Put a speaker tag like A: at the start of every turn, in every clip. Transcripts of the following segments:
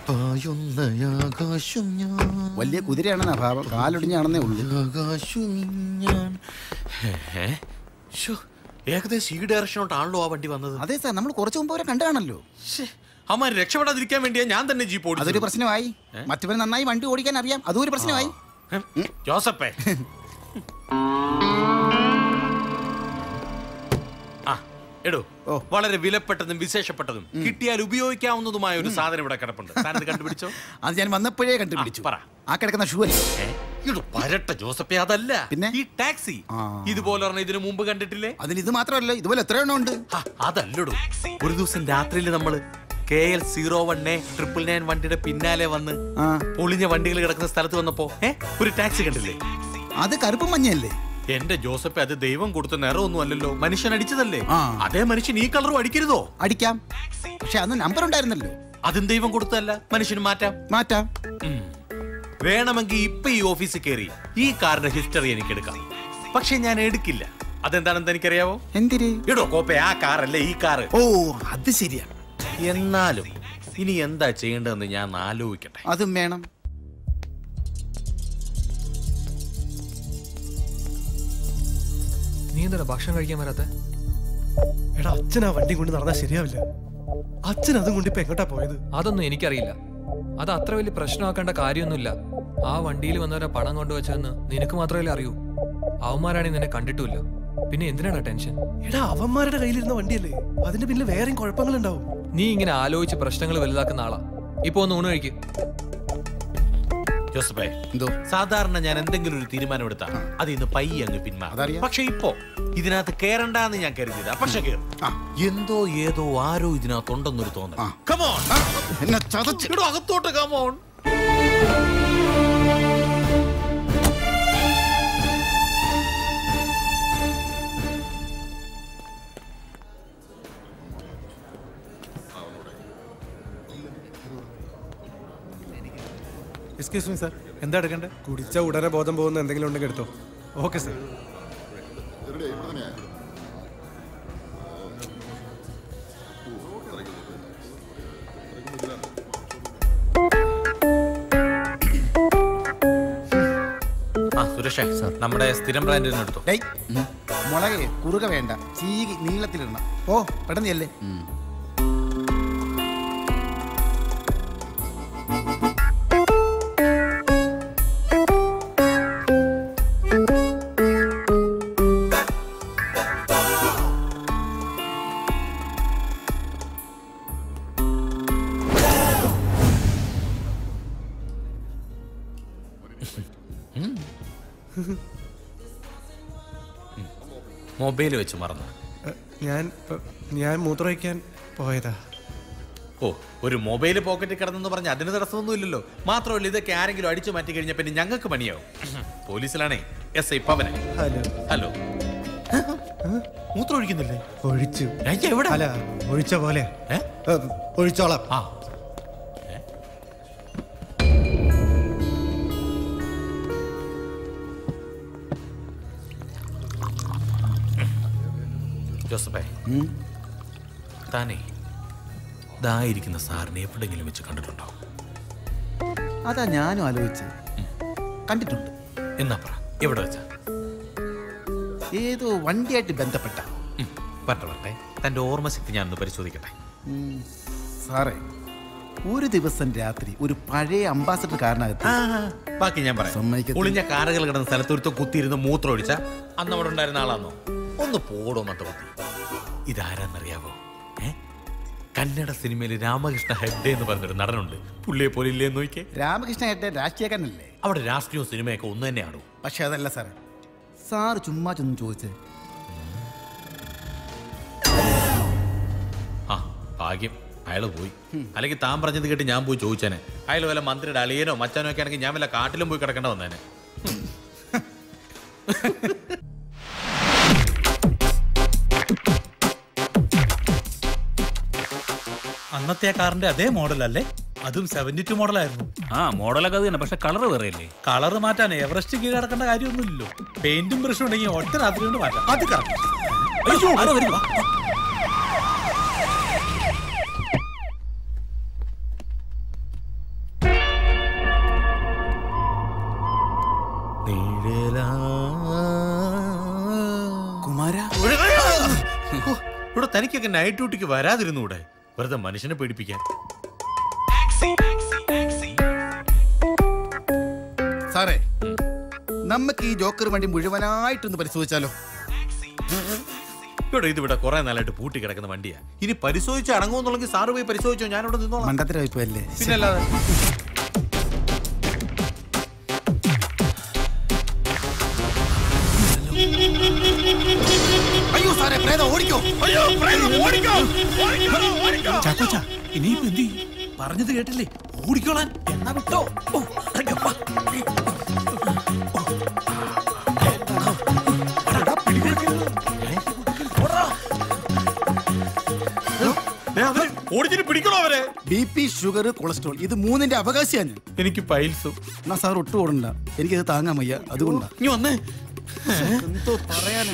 A: പായുന്ന ആകാശം ഞാൻ
B: വലിയ കുതിരയാണെന്നാ ഭാവം കാലൊടിഞ്ഞാണെന്നേ ഉള്ളൂ
A: ആകാശം ഞാൻ ഹേ? ശ്ശോ, ഏകദേശം ഈ ഡയറക്ഷനോട്ടാണല്ലോ ആ വണ്ടി വന്നത്
B: അതെ സാർ നമ്മൾ കുറച്ചു മുമ്പ് അവരെ കണ്ടാണല്ലോ
A: അമ്മ രക്ഷപ്പെടാതിരിക്കാൻ വേണ്ടിയാ ഞാൻ തന്നെ ജീപ്പ്
B: അതൊരു
A: ഓടിച്ചത്
B: പ്രശ്നമായി മറ്റവന് നന്നായി വണ്ടി ഓടിക്കാൻ അറിയാം അതും ഒരു പ്രശ്നമായി
A: ഹും, ജോസപ്പേ ആ എടോ വളരെ വിലപ്പെട്ടതും വിശേഷപ്പെട്ടതും കിട്ടിയാൽ ഉപയോഗിക്കാവുന്നതുമായ ഒരു സാധനം ഇവിടെ കിടപ്പുണ്ട് താനത് കണ്ടുപിടിച്ചോ
B: അത് ഞാൻ വന്നപ്പോഴേ കണ്ടുപിടിച്ചു
A: പറ
B: ആ കിടക്കുന്ന ഷൂ അല്ലേ
A: ഏ? ഇടോ പരട്ട ജോസപ്പേ അതല്ല
B: പിന്നെ?
A: ഈ ടാക്സി ഇതുപോലെ ഒരെണ്ണം ഇതിനു മുമ്പ് കണ്ടിട്ടില്ലേ
B: അതിന് ഇത് മാത്രമല്ല ഇതുപോലെ എത്ര എണ്ണം ഉണ്ട്
A: ആ, അതല്ലടോ ഒരു ദിവസം രാത്രിയിൽ നമ്മള് K L zero one A triple nine വണ്ടിയുടെ പിന്നാലെ വന്ന്
B: ആ
A: പൊളിഞ്ഞ വണ്ടികൾ കിടക്കുന്ന സ്ഥലത്ത് വന്നപ്പോ ഏ ഒരു ടാക്സി കണ്ടില്ലേ
B: അത് കറുപ്പും മഞ്ഞയല്ലേ
A: എന്റെ ജോസഫ് അത് ദൈവം കൊടുത്ത നിറമൊന്നും അല്ലല്ലോ മനുഷ്യൻ അടിച്ചതല്ലേ
B: ആ.
A: അതേ മനുഷ്യൻ ഈ കളറും അടിക്കരുതോ
B: അടിക്കാം പക്ഷെ അന്ന് നമ്പർ ഉണ്ടായിരുന്നല്ലോ
A: അതും ദൈവം കൊടുത്തതല്ല മനുഷ്യന് മാറ്റാം
B: മാറ്റാം
A: ഉം. വേണമെങ്കിൽ ഇപ്പൊ ഈ ഓഫീസിൽ കയറി ഈ കാറിന്റെ ഹിസ്റ്ററി എനിക്ക് എടുക്കാം പക്ഷെ ഞാൻ എടുക്കില്ല അതെന്താണെന്ന് എനിക്കറിയാവോ
B: എന്തിര്
A: ഇടോ കോപ്പെ ആ കാറല്ലേ ഈ കാറ്
B: ഓ അത് ശരിയാ
A: എന്നാലും ഇനി എന്താ ചെയ്യേണ്ടതെന്ന് ഞാൻ ഒന്ന് ആലോചിക്കട്ടെ
B: അതും വേണം
C: നീ എന്താ ഭക്ഷണം കഴിക്കാൻ വരാത്ത
D: എടാ അച്ഛൻ ആ വണ്ടി കൊണ്ട് നടന്നാൽ ശരിയാവില്ല അച്ഛൻ അതും കൊണ്ട് ഇപ്പൊ എങ്ങോട്ടാ പോയത്
C: അതൊന്നും എനിക്കറിയില്ല അത് അത്ര വലിയ പ്രശ്നമാക്കേണ്ട കാര്യമൊന്നുമില്ല ആ വണ്ടിയിൽ വന്നവരെ പണം കൊണ്ടുവച്ചതെന്ന് നിനക്ക് മാത്രമല്ലേ അറിയൂ അവന്മാരാണെങ്കിൽ നിന്നെ കണ്ടിട്ടുമില്ല പിന്നെ എന്തിനാടാ ടെൻഷൻ
D: എടാ അവന്മാരുടെ കയ്യിലിരുന്ന വണ്ടിയല്ലേ അതിന്റെ പിന്നിൽ വേറെയും കുഴപ്പങ്ങളുണ്ടാവും
C: നീ ഇങ്ങനെ ആലോചിച്ച് പ്രശ്നങ്ങൾ വലുതാക്കുന്ന ആളാ ഇപ്പൊ ഒന്ന് ഊണ് കഴിക്ക്
A: ജോസഫേ
B: എന്തോ
A: സാധാരണ ഞാൻ എന്തെങ്കിലും ഒരു തീരുമാനം എടുത്താ അത് ഇന്ന് പയ്യെ അങ്ങ് പിന്മാറും
B: അതറിയാം.
A: പക്ഷെ ഇപ്പോ ഇതിനകത്ത് കേറണ്ടെന്ന് ഞാൻ കരുതിയതാ പക്ഷെ കേറും എന്തോ ഏതോ ആരോ ഇതിനകത്തുണ്ടെന്നൊരു തോന്നൽ കമോൺ
B: എന്നെ ചതച്ച്
A: ഇടോ അകത്തോട്ട് കമോൺ
D: എക്സ്ക്യൂസ് മീ സാർ എന്താ എടുക്കണ്ടേ കുടിച്ച ഉടനെ ബോധം പോകുന്ന എന്തെങ്കിലും ഉണ്ടെങ്കിൽ എടുത്തോ ഓക്കെ സാർ
A: ആ സുരക്ഷ നമ്മുടെ സ്ഥിരം ബ്രാൻഡിന് എടുത്തോ
B: ഡേയ് മുളകെ കുറുക വേണ്ട ചീകി നീളത്തിലിടണം ഓ പെട്ടെന്നല്ലേ
A: മൊബൈൽ വെച്ച് മറന്നു
D: ഞാൻ ഇപ്പൊ- ഞാൻ മൂത്രമൊഴിക്കാൻ പോയതാ
A: ഓ ഒരു മൊബൈൽ പോക്കറ്റിൽ കിടന്നെന്ന് പറഞ്ഞ അതിന് തടസ്സമൊന്നുമില്ലല്ലോ മാത്രമല്ല ഇതൊക്കെ ആരെങ്കിലും അടിച്ചു മാറ്റി കഴിഞ്ഞാൽ പിന്നെ ഞങ്ങൾക്ക് പണിയാവും പോലീസിലാണേ S I Pavana
D: hello
A: hello മൂത്രം ഒഴിക്കുന്നില്ലേ
D: ഒഴിച്ചു
A: അയ്യ, എവിടെ
D: അല്ല ഒഴിച്ച പോലെ
A: ഏ?
D: ഏ, ഒഴിച്ചോളാം
A: ആ ജോസഫേ താനേ ഇതായിരിക്കുന്ന സാറിനെ എവിടെങ്കിലും വെച്ച് കണ്ടിട്ടുണ്ടോ
B: അതാ ഞാനും ആലോചിച്ച് കണ്ടിട്ടുണ്ട്
A: എന്നാ പറ എവിടെ വെച്ചാ
B: ഏതോ വണ്ടിയായിട്ട് ബന്ധപ്പെട്ട
A: ഉം, വരട്ടെ വരട്ടെ തന്റെ ഓർമ്മശക്തി ഞാൻ ഒന്ന് പരിശോധിക്കട്ടെ
B: ഉം, സാറേ ഒരു ദിവസം രാത്രി ഒരു പഴയ അംബാസഡർ കാരനകത്ത്
A: ബാക്കി ഞാൻ പറയാം
B: സമ്മതിക്കത്തില്ല.
A: ഒളിഞ്ഞ കാറുകൾ കിടന്ന സ്ഥലത്തൊരുത്ത കുത്തിയിരുന്ന് മൂത്രം ഒഴിച്ച അന്ന് അവിടെ ഉണ്ടായിരുന്ന ആളാന്നോ ഒന്ന് പോടോ മത്ത കുത്തി ഇതാരാന്നറിയാവോ ഏ കന്നഡ സിനിമയിൽ രാമകൃഷ്ണ ഹെഗ്ഡെ എന്ന് പറഞ്ഞൊരു നടനുണ്ട് പുള്ളിയെ പോലെ ഇല്ലേ നോക്കിയേ
B: രാമകൃഷ്ണ ഏട്ടൻ രാഷ്ട്രീയക്കാരനല്ലേ
A: അവിടെ രാഷ്ട്രീയവും സിനിമയൊക്കെ ഒന്ന് തന്നെയാണോ
B: പക്ഷെ അതല്ല സാറേ സാറ് ചുമ്മാ ചെന്ന് ചോദിച്ചേ
A: ആ ഭാഗ്യം അയാള് പോയി അല്ലെങ്കിൽ താൻ പറഞ്ഞത് കേട്ട് ഞാൻ പോയി ചോദിച്ചേനെ അയാൾ വല്ല മന്ത്രിയുടെ അളിയനോ മച്ചാനോ ഒക്കെ ആണെങ്കിൽ ഞാൻ വല്ല കാട്ടിലും പോയി കിടക്കേണ്ട വന്നേനെ
E: അന്നത്തെ ആ കാറിന്റെ അതേ മോഡലല്ലേ അതും സെവന്റി ടു മോഡലായിരുന്നു
F: ആ മോഡലൊക്കെ അത് തന്നെ പക്ഷെ കളർ വേറെ അല്ലേ
E: കളർ മാറ്റാൻ എവറസ്റ്റ് കീഴടക്കേണ്ട കാര്യമൊന്നുമില്ലല്ലോ പെയിന്റും ബ്രഷും ഉണ്ടെങ്കിൽ ഒറ്റ രാത്രി കൊണ്ട് മാറ്റാം
D: അത് കറക്റ്റ്
E: അയ്യോ ആരോ വരുന്നു.
A: തനിക്കൊക്കെ നൈറ്റ് ഡ്യൂട്ടിക്ക് വരാതിരുന്നൂടെ വെറുതെ മനുഷ്യനെ പേടിപ്പിക്കാൻ
B: സാറേ നമുക്ക് ഈ ജോക്കർ വണ്ടി മുഴുവനായിട്ടൊന്ന് പരിശോധിച്ചാലോ
A: ഇവിടെ ഇത് ഇവിടെ കുറെ നാളായിട്ട് പൂട്ടി കിടക്കുന്ന വണ്ടിയാ ഇനി പരിശോധിച്ച് അടങ്ങുമെന്നുണ്ടെങ്കിൽ സാറ് പോയി പരിശോധിച്ചോ ഞാനിവിടെ നിന്നോളാം
B: മണ്ടത്തരമായിപ്പോയല്ലേ
A: പിന്നല്ലാതെ
B: അയ്യോ സാറേ പ്രേതം ഓടിക്കോ
E: ചാക്കോച്ച ഇനിയിപ്പോ എന്ത് ചെയ്യും? പറഞ്ഞത് കേട്ടില്ലേ ഓടിക്കോളാൻ എന്നാ വിട്ടോ ഓ, അടങ്ങപ്പാ.
A: ദേ, അവര് ഓടിച്ചിട്ട് പിടിക്കണോ അവരെ
B: ബി പി ഷുഗർ കൊളസ്ട്രോൾ ഇത് മൂന്നിന്റെ അവകാശിയാണ് ഞാൻ
A: എനിക്ക് പൈൽസും
B: എന്നാ സാർ ഒട്ടും ഓടണ്ട എനിക്കത് താങ്ങാൻ വയ്യ അതുകൊണ്ടാ
A: ഇനി വന്നേ
B: എന്തോ പറയാനാ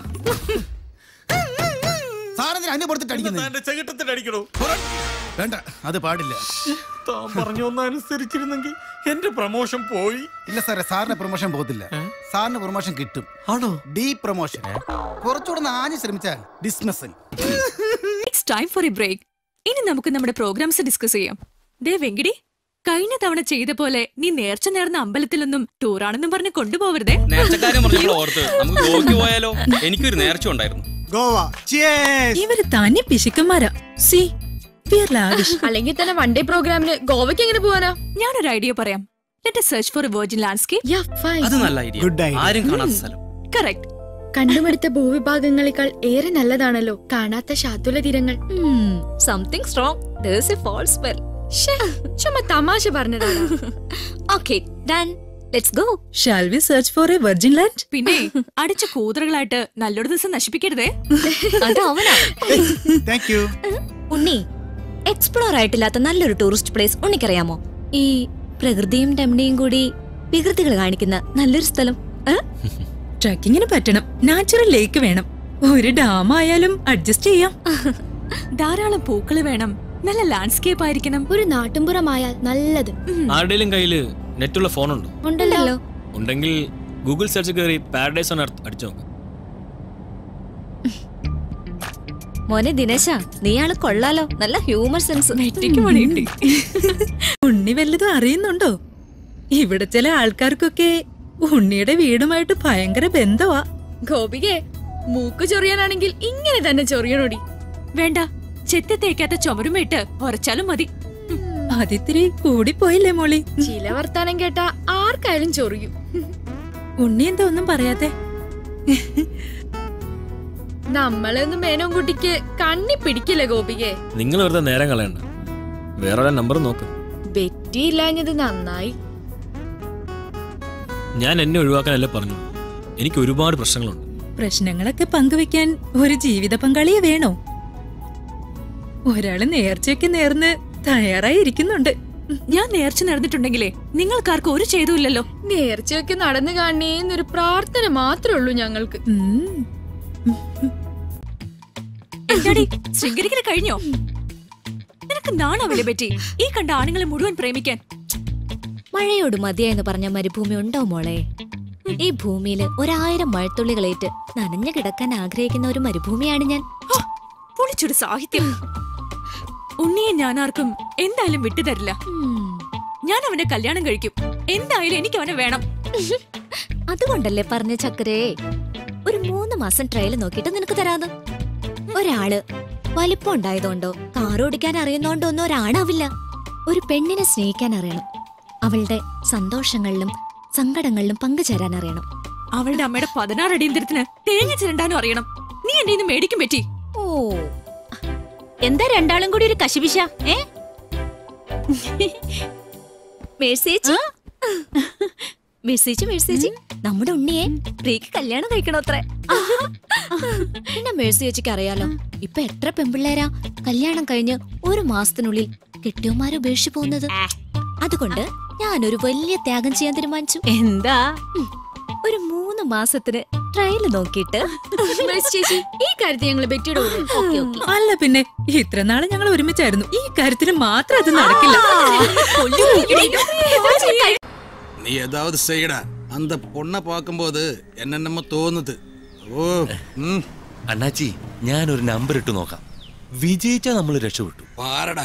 B: സാറെന്തിനാ അന്നെ പുറത്തിട്ട് അടിക്കുന്നത്
A: എന്റെ ചെകിട്ടത്തിൽ അടിക്കണോ
B: വേണ്ട അത് പാടില്ല
A: താൻ പറഞ്ഞു ഒന്ന് അനുസരിച്ചിരുന്നെങ്കിൽ എന്റെ പ്രമോഷൻ പോയി
B: ഇല്ല സാറേ സാറിന് പ്രൊമോഷൻ പോകത്തില്ല സാറിന് പ്രൊമോഷൻ കിട്ടും
A: ആണോ
B: ഡീ പ്രൊമോഷൻ കുറച്ചുകൂടെ ഒന്ന് ആഞ്ഞു ശ്രമിച്ചാൽ dismissal
G: it's time for a break ഇനി നമുക്ക് നമ്മുടെ പ്രോഗ്രാംസ് ഡിസ്കസ് ചെയ്യാം ദേ വെങ്കിടി കഴിഞ്ഞ തവണ ചെയ്ത പോലെ നീ നേർച്ച നേർന്ന അമ്പലത്തിലൊന്നും ടൂറാണെന്നും പറഞ്ഞ് കൊണ്ടുപോവരുതേ
H: നേർച്ചക്കാരൻ പറഞ്ഞപ്പോൾ ഓർത്ത് നമുക്ക് ഗോവയ്ക്ക് പോയാലോ എനിക്കൊരു നേർച്ച ഉണ്ടായിരുന്നു
B: ഗോവ
I: ഇവര് തന്നെ പിശുക്കന്മാരാ സി ലാവിഷ്
J: അല്ലെങ്കിൽ തന്നെ വൺ ഡേ പ്രോഗ്രാമിന് ഗോവയ്ക്ക് എങ്ങനെ പോവാനാ
G: ഞാനൊരു ഐഡിയ പറയാം let search for a virgin landscape
J: yeah fine
H: അത് നല്ല ഐഡിയ
B: Good idea.
H: ആരും കാണാത്ത സ്ഥലം
G: കറക്റ്റ്
J: കണ്ടുമടുത്ത ഭൂവിഭാഗങ്ങളെക്കാൾ ഏറെ നല്ലതാണല്ലോ കാണാത്ത ശാതുല തീരങ്ങൾ
G: something strong there's a falls well
J: ശ്ശേ, ചുമ്മാ തമാശ പറഞ്ഞതാണ്
G: okay done let's go
I: shall we search for a virgin land
G: പിന്നെ അടിച്ച കൂതറകളായിട്ട് നല്ലൊരു ദിവസം നശിപ്പിക്കരുതേ അത് അവനാ
B: താങ്ക് യു
K: ഉണ്ണി എക്സ്പ്ലോർ ആയിട്ടില്ലാത്ത നല്ലൊരു ടൂറിസ്റ്റ് പ്ലേസ് ഉണ്ണിക്കറിയാമോ ഈ പ്രകൃതിയും രമണിയും കൂടി വികൃതികൾ കാണിക്കുന്ന നല്ലൊരു സ്ഥലം ഏ?
I: ട്രക്കിങ്ങിന് പറ്റണം നാച്ചുറൽ ലേക്ക് വേണം ഒരു ഡാം ആയാലും അഡ്ജസ്റ്റ് ചെയ്യാം
G: ധാരാളം പൂക്കള് വേണം നല്ല ലാൻഡ്സ്കേപ്പ് ആയിരിക്കണം
J: ഒരു നാട്ടുംപുറമായാൽ നല്ലത്
H: ആരുടെയും കയ്യില് നെറ്റുള്ള ഫോണുണ്ടോ
J: ഉണ്ടല്ലോ
H: ഉണ്ടെങ്കിൽ ഗൂഗിൾ സെർച്ച് കയറി പാരഡൈസ് ഓൺ എർത്ത് അടിച്ചു നോക്ക്
K: മോനെ ദിനേശ നീയാള് കൊള്ളാലോ നല്ല ഹ്യൂമർ സെൻസ്
G: നെറ്റിക്ക് പണി കിട്ടി
I: ഉണ്ണി വല്ലതും അറിയുന്നുണ്ടോ ഇവിടെ ചില ആൾക്കാർക്കൊക്കെ ഉണ്ണിയുടെ വീടുമായിട്ട് ഭയങ്കര ബന്ധവാ
J: ഗോപികെ മൂക്ക് ചൊറിയാനാണെങ്കിൽ ഇങ്ങനെ തന്നെ ചൊറിയണോടി
G: വേണ്ട ചെത്തി തേക്കാത്ത ചുമരുമിട്ട് ഉറച്ചാലും മതി
I: അതിത്തിരി കൂടിപ്പോയില്ലേ മോളി
J: ചില വർത്താനം കേട്ടാ ആർക്കായാലും ചൊറിയും
I: ഉണ്ണി എന്താ ഒന്നും പറയാത്തെ
J: നമ്മളൊന്നും മേനോൻ കുട്ടിക്ക് കണ്ണി പിടിക്കില്ല ഗോപികെ
H: നിങ്ങൾ വെറുതെ നേരം കളയണ്ട വേറെ നമ്പർ നോക്ക്
J: ബെറ്റിയില്ലാഞ്ഞത് നന്നായി
H: ഞാൻ എന്നെ ഒഴിവാക്കാനല്ലേ പറഞ്ഞു എനിക്ക് ഒരുപാട് പ്രശ്നങ്ങളുണ്ട്
I: പ്രശ്നങ്ങളൊക്കെ പങ്കുവെക്കാൻ ഒരു ജീവിത പങ്കാളിയെ വേണോ ഒരാള് നേർച്ചയൊക്കെ നേർന്ന് തയ്യാറായി ഇരിക്കുന്നുണ്ട്
G: ഞാൻ നേർച്ച നടന്നിട്ടുണ്ടെങ്കിലേ നിങ്ങൾക്കാർക്കും ഒരു ചെയ്തുമില്ലല്ലോ
J: നേർച്ചയൊക്കെ നടന്നു കാണേന്നൊരു പ്രാർത്ഥന മാത്രമേ ഉള്ളൂ ഞങ്ങൾക്ക്
I: ഉം.
G: എന്താടി ശൃംഗരിക്കല് കഴിഞ്ഞോ നിനക്ക് നാണാവില്ലേ പറ്റി ഈ കണ്ട ആണുങ്ങളെ മുഴുവൻ പ്രേമിക്കാൻ
K: മഴയോട് മതിയെന്ന് പറഞ്ഞ മരുഭൂമി ഉണ്ടോ മോളെ ഈ ഭൂമിയിൽ ഒരായിരം മഴത്തുള്ളികളേറ്റ് നനഞ്ഞു കിടക്കാൻ ആഗ്രഹിക്കുന്ന ഒരു മരുഭൂമിയാണ് ഞാൻ
G: ഹോ, പൊളിച്ചൊരു സാഹിത്യം ഉണ്ണിയെ ഞാൻ ആർക്കും എന്തായാലും വിട്ടുതരില്ല
K: ഉം.
G: ഞാൻ അവനെ കല്യാണം കഴിക്കും എന്തായാലും എനിക്ക് അവനെ വേണം
K: അതുകൊണ്ടല്ലേ പറഞ്ഞ ചക്കരേ ഒരു മൂന്ന് മാസം ട്രയൽ നോക്കിയിട്ട് നിനക്ക് തരാന്ന് ഒരാള് വലിപ്പം ഉണ്ടായതുകൊണ്ടോ കാർ ഓടിക്കാൻ അറിയുന്നോണ്ടോ ഒന്നും ഒരാണാവില്ല ഒരു പെണ്ണിനെ സ്നേഹിക്കാൻ അറിയണം അവളുടെ സന്തോഷങ്ങളിലും സങ്കടങ്ങളിലും പങ്കുചേരാൻ അറിയണം
G: അവളുടെ അമ്മയുടെ പതിനാറ് അടിയന്തരത്തിന് തേങ്ങ ചിരണ്ടാനും അറിയണം നീ എന്റെ ഇന്ന് മേടിക്കും പറ്റി
K: ഓ എന്താ രണ്ടാളും കൂടി ഒരു കശിപിശ ഏ മേഴ്സേച്ചി മേഴ്സേച്ചി മേഴ്സേച്ചി നമ്മുടെ ഉണ്ണിയെ പ്രിയക്ക് കല്യാണം കഴിക്കണോത്രേ പിന്നെ മേഴ്സി ചേച്ചിക്ക് അറിയാലോ ഇപ്പൊ എത്ര പെമ്പിള്ളേരാ കല്യാണം കഴിഞ്ഞ് ഒരു മാസത്തിനുള്ളിൽ കെട്ടിയോമാരെ ഉപേക്ഷിച്ചു പോകുന്നത് അതുകൊണ്ട് ഞാനൊരു വലിയ ത്യാഗം ചെയ്യാൻ തീരുമാനിച്ചു
G: എന്താ
K: ഉം. ഒരു മൂന്ന് മാസത്തിന് ട്രയൽ നോക്കിയിട്ട്
J: മേഴ്സി ചേച്ചി ഈ കാര്യത്തിൽ ഞങ്ങൾ ബെറ്റിയുടെ കൂടെ
K: ഓക്കേ, ഓക്കേ.
I: അല്ല പിന്നെ ഇത്ര നാള് ഞങ്ങൾ ഒരുമിച്ചായിരുന്നു ഈ കാര്യത്തിന് മാത്രം അത് നടക്കില്ല
L: நீ ஏதாவது செய்யடா அந்த பொண்ணை பார்க்கும்போது என்னென்னமோ தோணுது ஓ ம்
M: അണ്ണാച്ചി ഞാനൊരു നമ്പർ ഇട്ട് നോക്കാം വിജയിച്ചാ നമ്മൾ രക്ഷപ്പെട്ടു
L: പാരടാ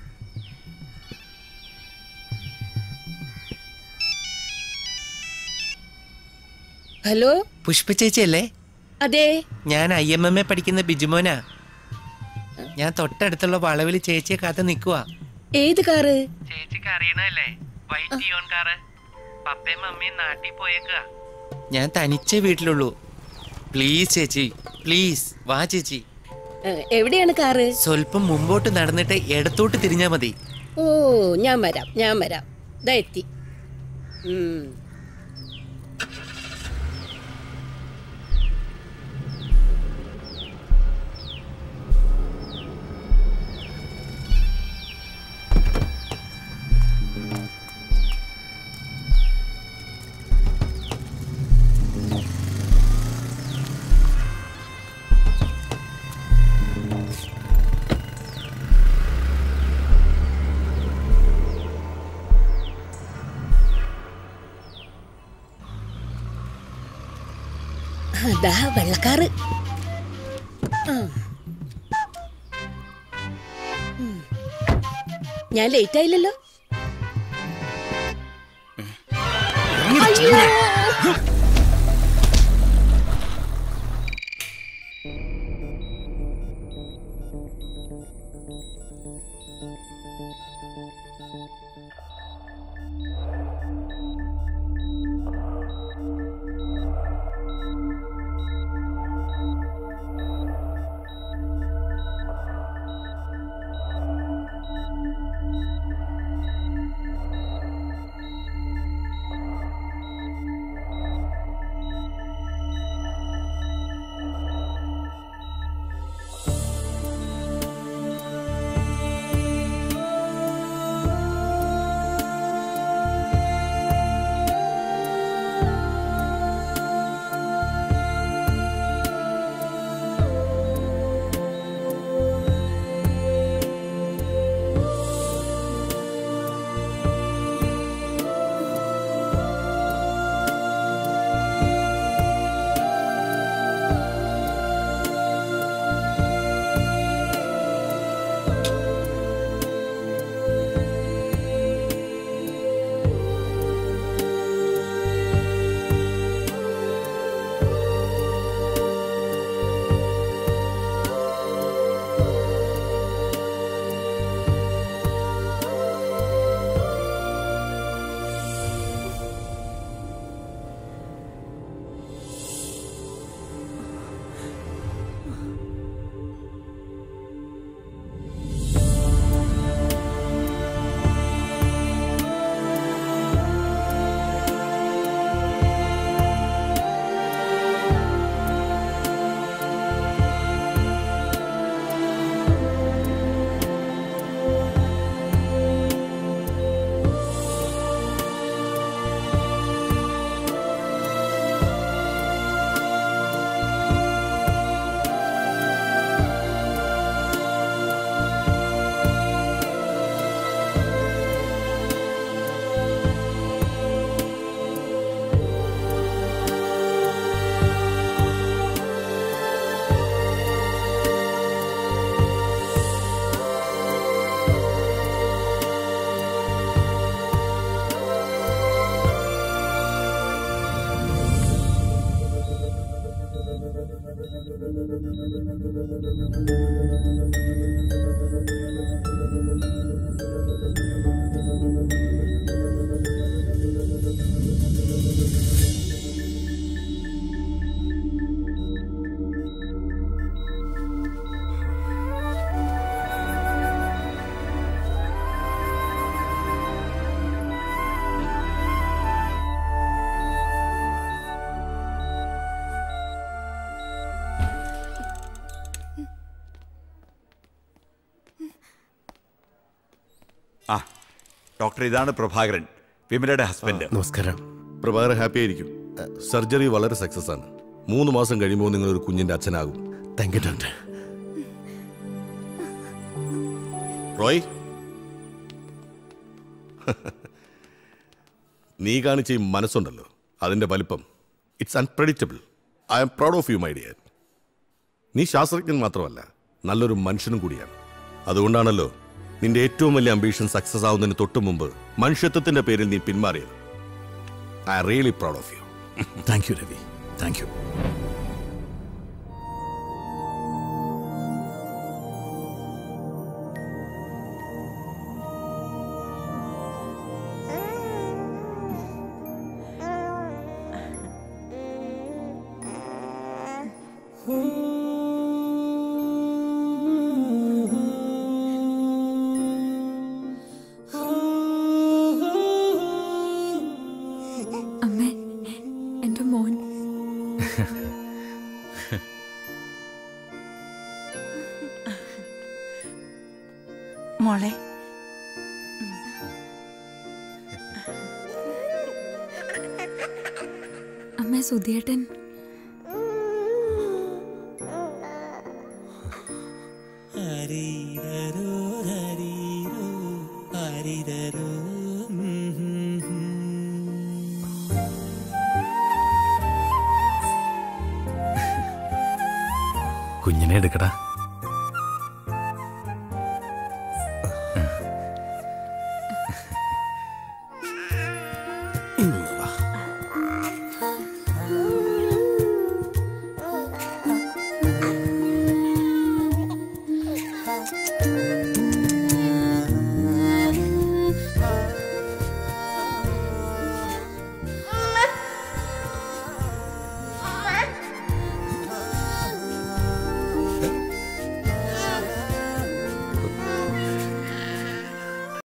N: ഹലോ
M: പുഷ്പ ചേച്ചിയല്ലേ
N: അതെ
M: ഞാൻ ഐ എം എം എ പഠിക്കുന്ന ബിജുമോനാ ഞാൻ തൊട്ടടുത്തുള്ള വളവിൽ ചേച്ചിയെ കാത്ത് നിൽക്കുവാ
N: ഏത് കാറ്
M: ചേച്ചിക്ക് അറിയണല്ലേ വൈറ്റ് ടിയോൺ കാറ് പപ്പയും മമ്മിയും നാട്ടിൽ പോയേക്കുക ഞാൻ തനിച്ചേ വീട്ടിലുള്ളൂ പ്ലീസ് ചേച്ചി പ്ലീസ് വാ ചേച്ചി
N: ഏ, എവിടെയാണ് കാറ്
M: സ്വല്പം മുമ്പോട്ട് നടന്നിട്ട് ഇടത്തോട്ട് തിരിഞ്ഞാ മതി
N: ഓ ഞാൻ വരാം ഞാൻ വരാം ദാ എത്തി ഉം. ദാ വെള്ളക്കാറ് ആ. ഉം. ഞാൻ ലേറ്റ് ആയില്ലല്ലോ അയ്യോ.
O: ആ ഡോക്ടർ ഇതാണ് പ്രഭാകരൻ വിമലയുടെ ഹസ്ബൻഡ്
P: നമസ്കാരം പ്രഭാകരൻ ഹാപ്പി ആയിരിക്കും സർജറി വളരെ സക്സസ് ആണ് മൂന്ന് മാസം കഴിയുമ്പോൾ നിങ്ങൾ ഒരു കുഞ്ഞിന്റെ അച്ഛനാകും താങ്ക് യു ഡോക്ടർ റോയ് നീ കാണിച്ച ഈ മനസ്സുണ്ടല്ലോ അതിന്റെ വലിപ്പം it's unpredictable I am proud of you my dear നീ ശാസ്ത്രജ്ഞൻ മാത്രമല്ല നല്ലൊരു മനുഷ്യനും കൂടിയാണ് അതുകൊണ്ടാണല്ലോ നിന്റെ ഏറ്റവും വലിയ അംബീഷൻ സക്സസ് ആവുന്നതിന് തൊട്ടു മുമ്പ് മനുഷ്യത്വത്തിന്റെ പേരിൽ നീ പിന്മാറിയത് I really proud of you
E: thank you Ravi thank you
J: അമ്മേ എന്റെ മോൻ
Q: മോളെ
J: അമ്മ സുധിയേട്ടൻ
A: കുഞ്ഞിനെ എടുക്കടാ